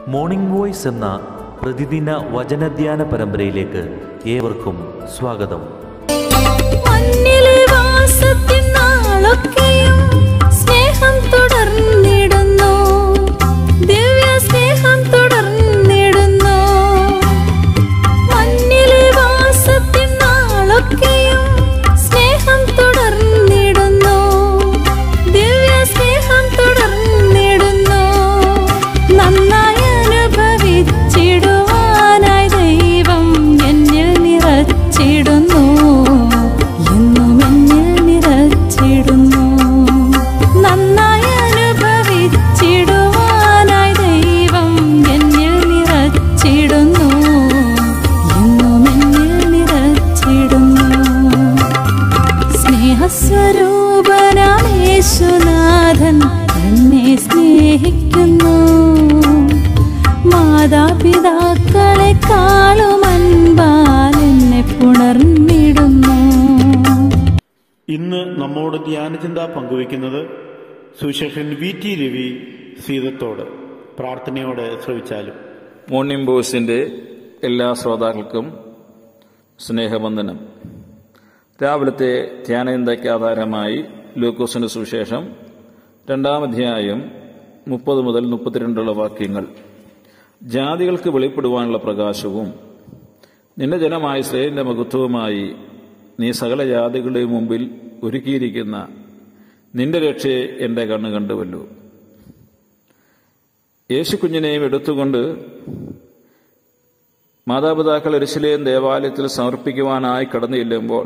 morning voice എന്ന പ്രതിദിന വചനധ്യാന പരമ്പരയിലേക്ക് ഏവർക്കും സ്വാഗതം മണ്ണിലെ വാസത്തിൻ നാളൊക്കെയും സ്നേഹം തുടർന്നിടുന്നു ദിവ്യ സ്നേഹം തുടർന്നിടുന്നു മണ്ണിലെ വാസത്തിൻ നാളൊക്കെയും സ്നേഹം തുടർന്നിടുന്നു ദിവ്യ സ്നേഹം തുടർന്നിടുന്നു നന്നായി അനുഭവിച്ചിടുവാനായി ദൈവം എന്നിൽ നിറച്ചിടുന്നു എന്നും എന്നിൽ നിറച്ചിടുന്നു നന്നായി അനുഭവിച്ചിടുവാനായി ദൈവം എന്നിൽ നിറച്ചിടുന്നു എന്നും എന്നിൽ നിറച്ചിടുന്നു സ്നേഹസ്വരൂപനാം യേശുനാഥൻ എന്നെ സ്നേഹിക്കുന്നു മാതാപിതാക്കളെക്കാളും അൻപാൽ എന്നെ പുണർന്നിടുന്നു ഇന്ന് നമ്മോട് ധ്യാനചിന്ത പങ്കുവയ്ക്കുന്നത് സുശേഷൻ വി ടി രവി സീതത്തോട് പ്രാർത്ഥനയോടെ ശ്രവിച്ചാലും മോർണിംഗ് ബോയ്സിന്റെ എല്ലാ ശ്രോതാക്കൾക്കും സ്നേഹവന്ദനം രാവിലത്തെ ധ്യാനചിന്തയ്ക്ക് ആധാരമായി ലൂക്കോസിന്റെ സുവിശേഷം രണ്ടാം അധ്യായം മുപ്പത് മുതൽ മുപ്പത്തിരണ്ടുള്ള വാക്യങ്ങൾ ജാതികൾക്ക് വെളിപ്പെടുവാനുള്ള പ്രകാശവും നിന്റെ ജനമായ ശ്രേയന്റെ മഹത്വവുമായി നീ സകല ജാതികളുടെയും മുമ്പിൽ ഒരുക്കിയിരിക്കുന്ന നിന്റെ രക്ഷയെ എന്റെ കണ്ണ് കണ്ടുവല്ലോ യേശുക്കുഞ്ഞിനെയും എടുത്തുകൊണ്ട് മാതാപിതാക്കൾ എരിശിലേം ദേവാലയത്തിൽ സമർപ്പിക്കുവാനായി കടന്നു ചെല്ലുമ്പോൾ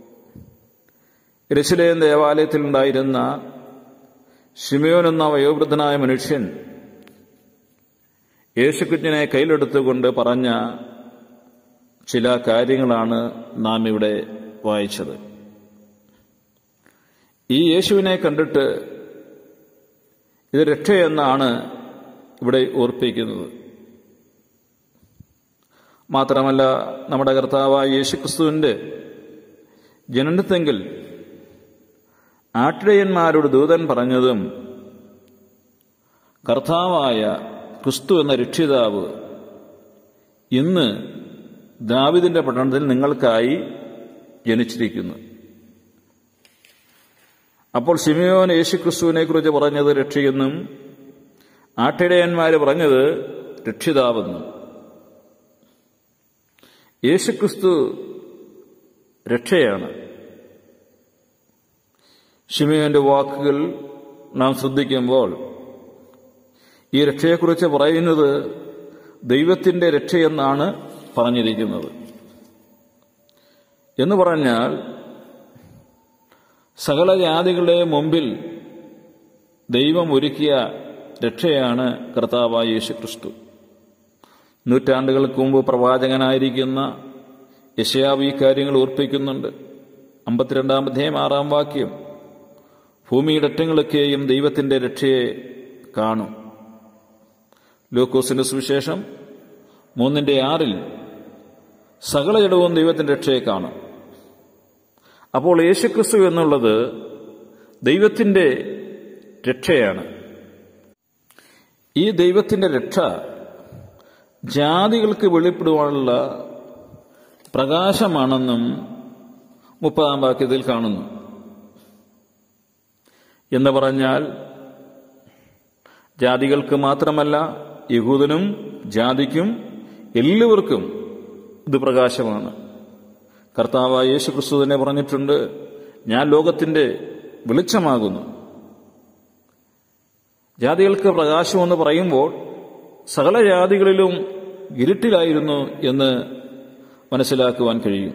എരിശിലേം ദേവാലയത്തിൽ ഉണ്ടായിരുന്ന ഷിമയോൻ എന്ന വയോവൃദ്ധനായ മനുഷ്യൻ യേശുക്കുഞ്ഞിനെ കയ്യിലെടുത്തുകൊണ്ട് പറഞ്ഞ ചില കാര്യങ്ങളാണ് നാം ഇവിടെ വായിച്ചത് ഈ യേശുവിനെ കണ്ടിട്ട് ഇത് രക്ഷയെന്നാണ് ഇവിടെ ഓർപ്പിക്കുന്നത് മാത്രമല്ല നമ്മുടെ കർത്താവായ യേശുക്രിസ്തുവിന്റെ ജനനത്തെങ്കിൽ ആട്ടിടയന്മാരോട് ദൂതൻ പറഞ്ഞതും കർത്താവായ ക്രിസ്തു എന്ന രക്ഷിതാവ് ഇന്ന് ദാവിദിന്റെ പട്ടണത്തിൽ നിങ്ങൾക്കായി ജനിച്ചിരിക്കുന്നു അപ്പോൾ സിമിയോൻ യേശുക്രിസ്തുവിനെ കുറിച്ച് പറഞ്ഞത് രക്ഷയെന്നും ആട്ടിടയന്മാര് പറഞ്ഞത് രക്ഷിതാവെന്നും യേശുക്രിസ്തു രക്ഷയാണ് ഷിമിയോന്റെ വാക്കുകൾ നാം ശ്രദ്ധിക്കുമ്പോൾ ഈ രക്ഷയെക്കുറിച്ച് പറയുന്നത് ദൈവത്തിന്റെ രക്ഷയെന്നാണ് പറഞ്ഞിരിക്കുന്നത് എന്ന് പറഞ്ഞാൽ സകല ജാതികളുടെ മുമ്പിൽ ദൈവം ഒരുക്കിയ രക്ഷയാണ് കർത്താവായ യേശു ക്രിസ്തു നൂറ്റാണ്ടുകൾക്ക് മുമ്പ് പ്രവാചകനായിരിക്കുന്ന യശയാവ് ഈ കാര്യങ്ങൾ ഓർപ്പിക്കുന്നുണ്ട് അമ്പത്തിരണ്ടാമധ്യായം ആറാം വാക്യം ഭൂമിയുടെ അറ്റങ്ങളൊക്കെയും ദൈവത്തിന്റെ രക്ഷയെ കാണും ലൂക്കോസിന്റെ സുവിശേഷം മൂന്നിന്റെ ആറിൽ സകല ജഡവും ദൈവത്തിന്റെ രക്ഷയെ കാണും അപ്പോൾ യേശുക്രിസ്തു എന്നുള്ളത് ദൈവത്തിന്റെ രക്ഷയാണ് ഈ ദൈവത്തിന്റെ രക്ഷ ജാതികൾക്ക് വെളിപ്പെടുവാനുള്ള പ്രകാശമാണെന്നും മുപ്പതാം വാക്യത്തിൽ കാണുന്നു എന്ന് പറഞ്ഞാൽ ജാതികൾക്ക് മാത്രമല്ല യഹൂദനും ജാതിക്കും എല്ലാവർക്കും ഇത് പ്രകാശമാണ് കർത്താവായ യേശു ക്രിസ്തു തന്നെ പറഞ്ഞിട്ടുണ്ട് ഞാൻ ലോകത്തിന്റെ വെളിച്ചമാകുന്നു ജാതികൾക്ക് പ്രകാശമെന്ന് പറയുമ്പോൾ സകല ജാതികളിലും ഇരുട്ടിലായിരുന്നു എന്ന് മനസ്സിലാക്കുവാൻ കഴിയും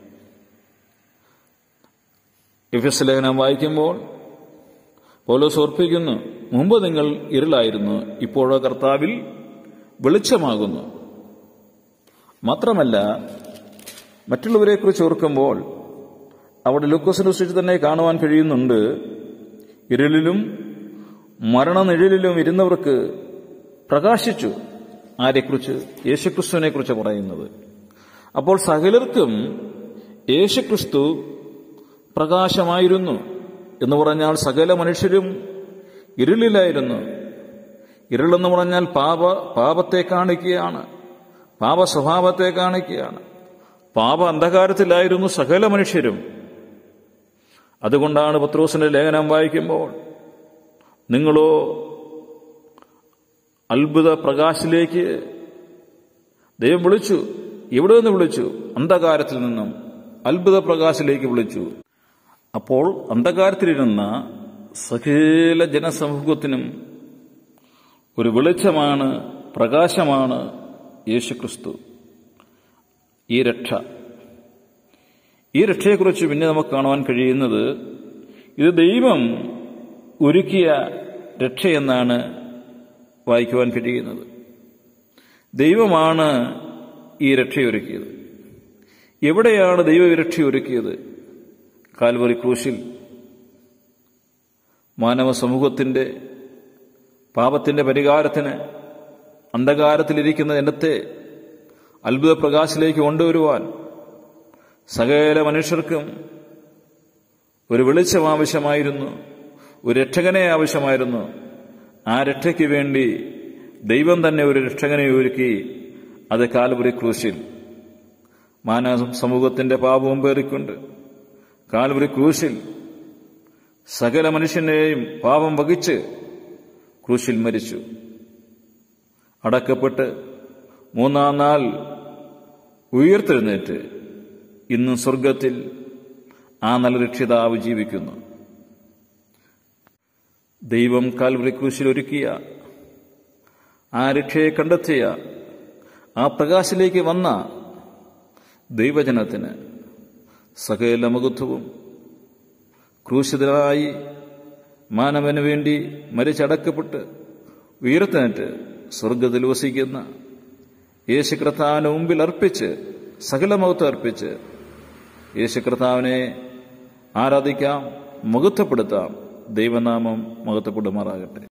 എഫ്എസ് ലേഖനം വായിക്കുമ്പോൾ പൗലോസ് ഓർപ്പിക്കുന്നു മുമ്പ് നിങ്ങൾ ഇരുളായിരുന്നു ഇപ്പോഴോ കർത്താവിൽ വെളിച്ചമാകുന്നു മാത്രമല്ല മറ്റുള്ളവരെക്കുറിച്ച് ഓർക്കുമ്പോൾ അവിടെ ലൂക്കോസിന്റെ സൃഷ്ടി തന്നെ കാണുവാൻ കഴിയുന്നുണ്ട് ഇരുളിലും മരണനിഴലിലും ഇരുന്നവർക്ക് പ്രകാശിച്ചു ആരെക്കുറിച്ച് യേശുക്രിസ്തുവിനെ കുറിച്ച് പറയുന്നത് അപ്പോൾ സകലർക്കും യേശുക്രിസ്തു പ്രകാശമായിരുന്നു എന്ന് പറഞ്ഞാൽ സകല മനുഷ്യരും ഇരുളിലായിരുന്നു ഇരുളെന്ന് പറഞ്ഞാൽ പാപ പാപത്തെ കാണിക്കുകയാണ് പാപ സ്വഭാവത്തെ കാണിക്കുകയാണ് പാപ അന്ധകാരത്തിലായിരുന്നു സകല മനുഷ്യരും അതുകൊണ്ടാണ് പത്രോസിന്റെ ലേഖനം വായിക്കുമ്പോൾ നിങ്ങളോ അത്ഭുത പ്രകാശിലേക്ക് ദൈവം വിളിച്ചു എവിടെ നിന്ന് വിളിച്ചു അന്ധകാരത്തിൽ നിന്നും അത്ഭുത പ്രകാശിലേക്ക് വിളിച്ചു അപ്പോൾ അന്ധകാരത്തിലിരുന്ന സകല ജനസമൂഹത്തിനും ഒരു വെളിച്ചമാണ് പ്രകാശമാണ് യേശുക്രിസ്തു ഈ രക്ഷ ഈ രക്ഷയെക്കുറിച്ച് പിന്നെ നമുക്ക് കാണുവാൻ കഴിയുന്നത് ഇത് ദൈവം ഒരുക്കിയ രക്ഷയെന്നാണ് വായിക്കുവാൻ കഴിയുന്നത് ദൈവമാണ് ഈ രക്ഷയൊരുക്കിയത് എവിടെയാണ് ദൈവം ഈ രക്ഷയൊരുക്കിയത് കാൽവറി ക്രൂശിൽ മാനവ സമൂഹത്തിന്റെ പാപത്തിന്റെ പരിഹാരത്തിന് അന്ധകാരത്തിലിരിക്കുന്ന ജനത്തെ അത്ഭുത പ്രകാശിലേക്ക് കൊണ്ടുവരുവാൻ സകല മനുഷ്യർക്കും ഒരു വെളിച്ചം ആവശ്യമായിരുന്നു ഒരു രക്ഷകനെ ആവശ്യമായിരുന്നു ആ രക്ഷയ്ക്ക് വേണ്ടി ദൈവം തന്നെ ഒരു രക്ഷകനെ ഒരുക്കി അത് കാൽവറി ക്രൂശിൽ മാനവ സമൂഹത്തിന്റെ പാപവും പേറിക്കൊണ്ട് കാൽവറി ക്രൂശിൽ സകല മനുഷ്യനെയും പാപം വഹിച്ച് ക്രൂശിൽ മരിച്ചു അടക്കപ്പെട്ട് മൂന്നാം നാൾ ഉയർത്തെഴുന്നേറ്റ് ഇന്നും സ്വർഗത്തിൽ ആ നല്ല രക്ഷിതാവ് ജീവിക്കുന്നു ദൈവം കാൽവറി ക്രൂശിൽ ഒരുക്കിയ ആ രക്ഷയെ കണ്ടെത്തിയ ആ പ്രകാശിലേക്ക് വന്ന ദൈവജനത്തിന് സകല മഹത്വവും ക്രൂശിതനായി മാനവന് വേണ്ടി മരിച്ചടക്കപ്പെട്ട് ഉയർത്തേറ്റ് സ്വർഗത്തിൽ വസിക്കുന്ന യേശു കർത്താവിന് മുമ്പിൽ അർപ്പിച്ച് സകല മഹത്വം അർപ്പിച്ച് യേശു കർത്താവിനെ ആരാധിക്കാം മഹത്വപ്പെടുത്താം ദൈവനാമം മഹത്വപ്പെടുമാറാകട്ടെ